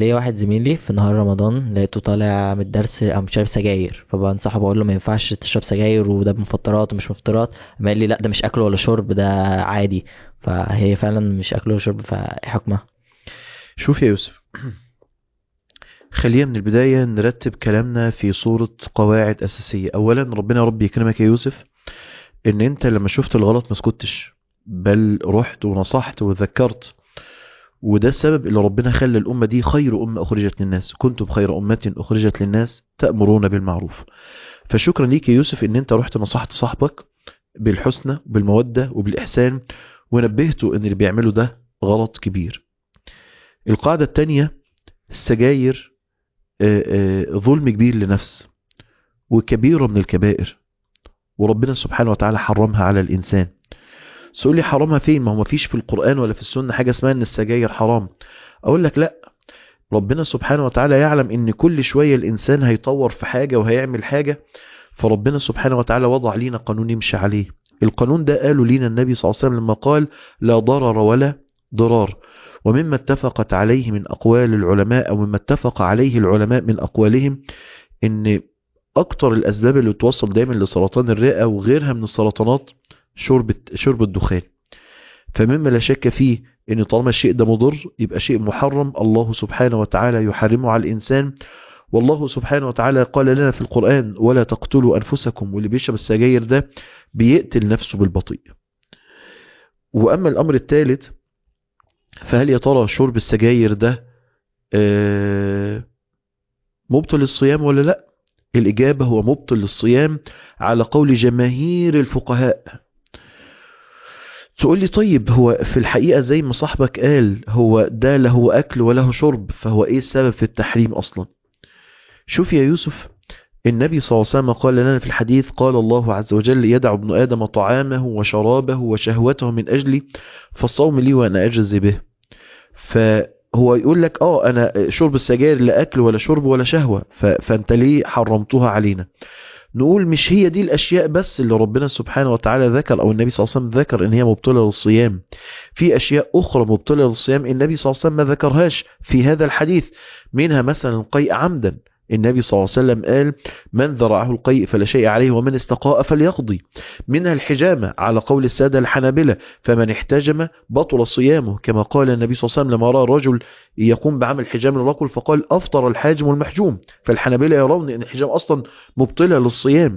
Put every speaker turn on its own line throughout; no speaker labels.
ليا واحد زميلي في نهار رمضان لقيته طالع من الدرس قام شارب سجاير فبنصحه بقول له ما ينفعش تشرب سجاير وده مفطرات ومش مفطرات قام قال لي لا ده مش اكل ولا شرب ده عادي فهي فعلا مش اكل ولا شرب فايه حكمها
شوف يا يوسف خلينا من البداية نرتب كلامنا في صورة قواعد أساسية أولا ربنا يا رب يكرمك يا يوسف إن أنت لما شفت الغلط ما سكتش بل رحت ونصحت وذكرت وده السبب اللي ربنا خلى الأمة دي خير أمة أخرجت للناس كنتم خير أمة أخرجت للناس تأمرون بالمعروف فشكرا ليك يا يوسف إن أنت رحت نصحت صاحبك بالحسنى وبالمودة وبالإحسان ونبهته إن اللي بيعمله ده غلط كبير القاعدة التانية السجاير آه، آه، ظلم كبير لنفس وكبيرة من الكبائر وربنا سبحانه وتعالى حرمها على الإنسان سؤال لي حرمها فين ما هو مفيش في القرآن ولا في السنة حاجة اسمها ان السجاير حرام اقول لك لا ربنا سبحانه وتعالى يعلم ان كل شوية الانسان هيطور في حاجة وهيعمل حاجة فربنا سبحانه وتعالى وضع لينا قانون يمشي عليه القانون ده قاله لينا النبي صلى الله عليه وسلم لما قال لا ضرر ولا ضرار ومما اتفقت عليه من أقوال العلماء أو مما اتفق عليه العلماء من أقوالهم إن أكتر الأسباب اللي توصل دايما لسرطان الرئة وغيرها من السرطانات شرب شرب الدخان فمما لا شك فيه ان طالما الشيء ده مضر يبقى شيء محرم الله سبحانه وتعالى يحرمه على الانسان والله سبحانه وتعالى قال لنا في القرآن ولا تقتلوا أنفسكم واللي بيشرب السجاير ده بيقتل نفسه بالبطيء وأما الأمر الثالث فهل يا ترى شرب السجاير ده آه، مبطل للصيام ولا لا الإجابة هو مبطل للصيام على قول جماهير الفقهاء تقول لي طيب هو في الحقيقة زي ما صاحبك قال هو ده له أكل وله شرب فهو إيه السبب في التحريم أصلا شوف يا يوسف النبي صلى الله عليه وسلم قال لنا في الحديث قال الله عز وجل يدع ابن آدم طعامه وشرابه وشهوته من أجلي فالصوم لي وأنا أجزي به فهو يقول لك اه انا شرب السجاير لا اكل ولا شرب ولا شهوة ف... فانت ليه حرمتها علينا نقول مش هي دي الاشياء بس اللي ربنا سبحانه وتعالى ذكر او النبي صلى الله عليه وسلم ذكر ان هي مبطلة للصيام في اشياء اخرى مبطلة للصيام النبي صلى الله عليه وسلم ما ذكرهاش في هذا الحديث منها مثلا القيء عمدا النبي صلى الله عليه وسلم قال من ذرعه القيء فلا شيء عليه ومن استقاء فليقضي منها الحجامة على قول السادة الحنابلة فمن احتجم بطل صيامه كما قال النبي صلى الله عليه وسلم لما رأى الرجل يقوم بعمل حجام للرجل فقال أفطر الحاجم والمحجوم فالحنابلة يرون أن الحجام أصلا مبطلة للصيام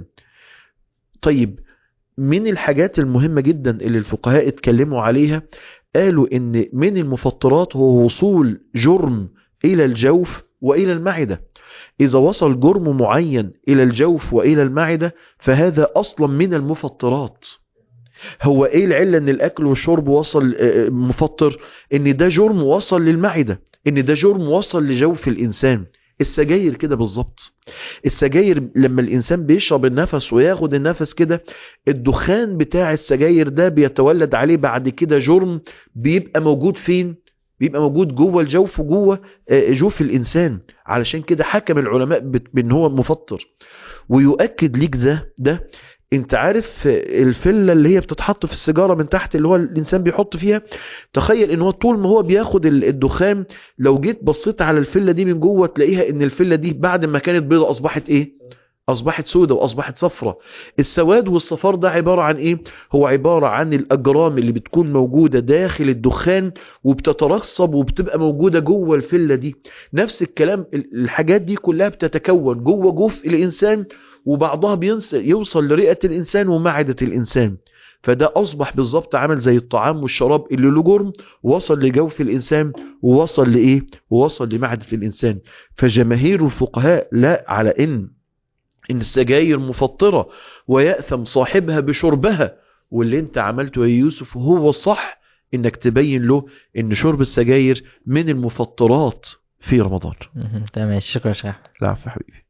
طيب من الحاجات المهمة جدا اللي الفقهاء اتكلموا عليها قالوا ان من المفطرات هو وصول جرم الى الجوف والى المعدة إذا وصل جرم معين إلى الجوف وإلى المعدة فهذا أصلا من المفطرات هو إيه العلة أن الأكل والشرب وصل آه، مفطر أن ده جرم وصل للمعدة أن ده جرم وصل لجوف الإنسان السجاير كده بالظبط السجاير لما الإنسان بيشرب النفس وياخد النفس كده الدخان بتاع السجاير ده بيتولد عليه بعد كده جرم بيبقى موجود فين بيبقى موجود جوه الجوف وجوه آه، جوف الإنسان علشان كده حكم العلماء بت- بأن هو مفطر ويؤكد ليك ده ده انت عارف آه، الفلة اللي هي بتتحط في السيجارة من تحت اللي هو الإنسان بيحط فيها تخيل ان هو طول ما هو بياخد ال- الدخان لو جيت بصيت على الفلة دي من جوه تلاقيها ان الفلة دي بعد ما كانت بيضة أصبحت ايه أصبحت سودة وأصبحت صفرة السواد والصفار ده عبارة عن إيه؟ هو عبارة عن الأجرام اللي بتكون موجودة داخل الدخان وبتترسب وبتبقى موجودة جوه الفلة دي نفس الكلام ال- الحاجات دي كلها بتتكون جوه جوف الإنسان وبعضها بينس- يوصل لرئة الإنسان ومعدة الإنسان فده أصبح بالظبط عمل زي الطعام والشراب اللي له جرم وصل لجوف الإنسان ووصل لإيه؟ ووصل لمعدة الإنسان فجماهير الفقهاء لا على إن ان السجاير مفطرة ويأثم صاحبها بشربها واللي انت عملته يا يوسف هو الصح انك تبين له ان شرب السجاير من المفطرات في رمضان
مهم. تمام شكرا يا شيخ
لا يا حبيبي